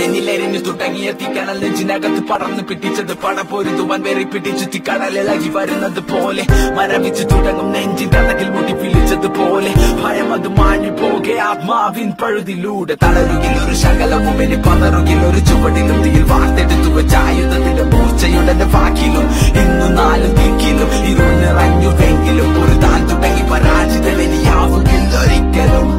എന്നിലെരിഞ്ഞു തുടങ്ങിയ തീക്കണൽ നെഞ്ചിനകത്ത് പടർന്നു പിടിച്ചത് പടപൊരുതുവാൻ വെറി പിടിച്ചു കടലിളകി വരുന്നത് പോലെ മരവിച്ചു തുടങ്ങും നെഞ്ചിൻ തടകിൽ മുട്ടി പിടിച്ചത് പോലെ ഭയം അത് മാഞ്ഞു പോകെ ആത്മാവിൻ പഴുതിലൂടെ തളരുകിൽ ഒരു ശകലവും ഇനി പതറുകിൽ ഒരു ചുവടിലും തീയിൽ വാർത്തെടുത്തു വെച്ച ആയുധത്തിന്റെ മൂർച്ചയുടെ വാക്കിലും ഇന്നു നാലും ദിക്കിലും ഇരുൾ നിറഞ്ഞുവെങ്കിലും ഒരു താൻ തുടങ്ങി പരാജിതനിയാവുകില്ല ഒരിക്കലും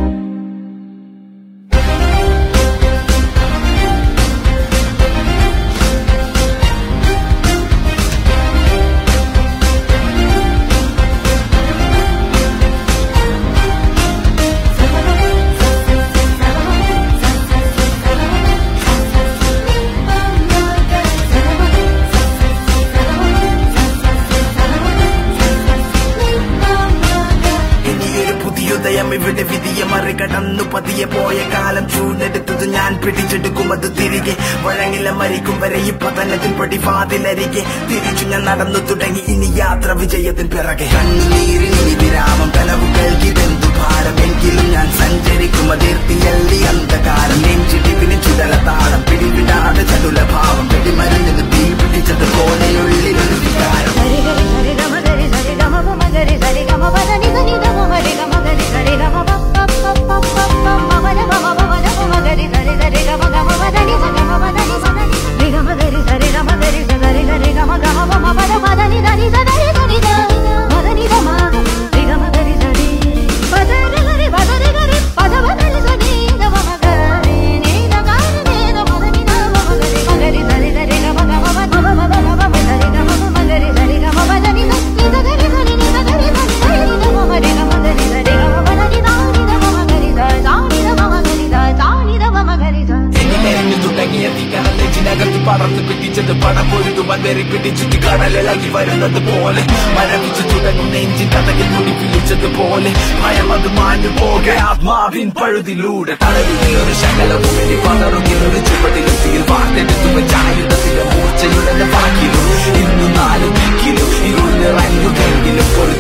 ഇനിയൊരു പുതിയുദയം ഇവിടെ വിധിയെ മറികടന്നു പതിയെ പോയ കാലം ചൂണ്ടെടുത്തത് ഞാൻ പിടിച്ചെടുക്കും അത് തിരികെ വഴങ്ങില്ല മരിക്കും വരെ ഈ പതനത്തിൽ പടിവാതിലരികെ തിരിച്ചു ഞാൻ നടന്നു തുടങ്ങി ഇനി യാത്ര വിജയത്തിൻ പിറകെ കണ്ണീരിനി വിരാമം കനവുകൾക്കിതെന്തു ഭാരം എങ്കിലും ഞാൻ സഞ്ചരിക്കും അതിർത്തിയല്ലി അന്ധകാരം നെഞ്ചിടിപ്പിന് ചുടലതാളം പിടിവിടാതെ ചടുല ഭാവം പിടിമരുന്നിന് തീ പിടിച്ചത് പോലെയുള്ളിലൊരു വികാരം సరి గరి సరి గమ గరి సరి గమ పమ గరి సరి గమ పద ని ని ద మ మరి గమ గరి సరి గమ ప ప ప ప ప ప మ మ న మ మ మ మ న మ గరి సరి సరి గమ గమ పద ని స గమ పద ని స ని రి గమ గరి సరి గమ గరి స గరి గరి గమ గమ ప మ పద పద ని ద ని స ద ని ద ని ద పద ని ద మ రి గమ గరి సరి పద రి గరి పద రి గరి పద పద ని స ని ద మ మ గరి ని ద గ ని ని ద పద ని ద మ మ గరి మ గరి సరి సరి గమ గమ ప మ మ మ మ మ సరి గమ ప మ గరి సరి గమ పద ని ద ని ద గరి ద ని ని ద గరి ద ని ద ని ద మ మ రి గమ గరి సరి గమ పద ని ద ని ద మ మ గరి ద ద ని ద మ మ గరి ద ద ని ద మ మ ഗരി ത എന്നിലെറിഞ്ഞു തുടങ്ങിയ തീക്കണൽ നെഞ്ചിനകത്ത് പടർന്നു പിടിച്ചത് പടപൊരുതുവാൻ വെറി പിടിച്ചിട്ട് കടലിളകി വരുന്നത് പോലെ മരവിച്ചു തുടങ്ങും നെഞ്ചിൻ തടകിൽ മുടി പിടിച്ചത് പോലെ ഭയം അത് മാഞ്ഞു പോകെ ആത്മാവിൻ പഴുതിലൂടെ തളരുകിൽ ഒരു ശകലവും ഇനി പതറുകിൽ ഒരു ചുവടിലും തീയിൽ വാർത്തെടുത്തു വെച്ച ആയുധത്തിലെ മൂർച്ചയുടെ വാക്കിലും ഇന്നു നാല് ദിക്കിലും ഇരുൾ നിറഞ്ഞുവെങ്കിലും ഒരു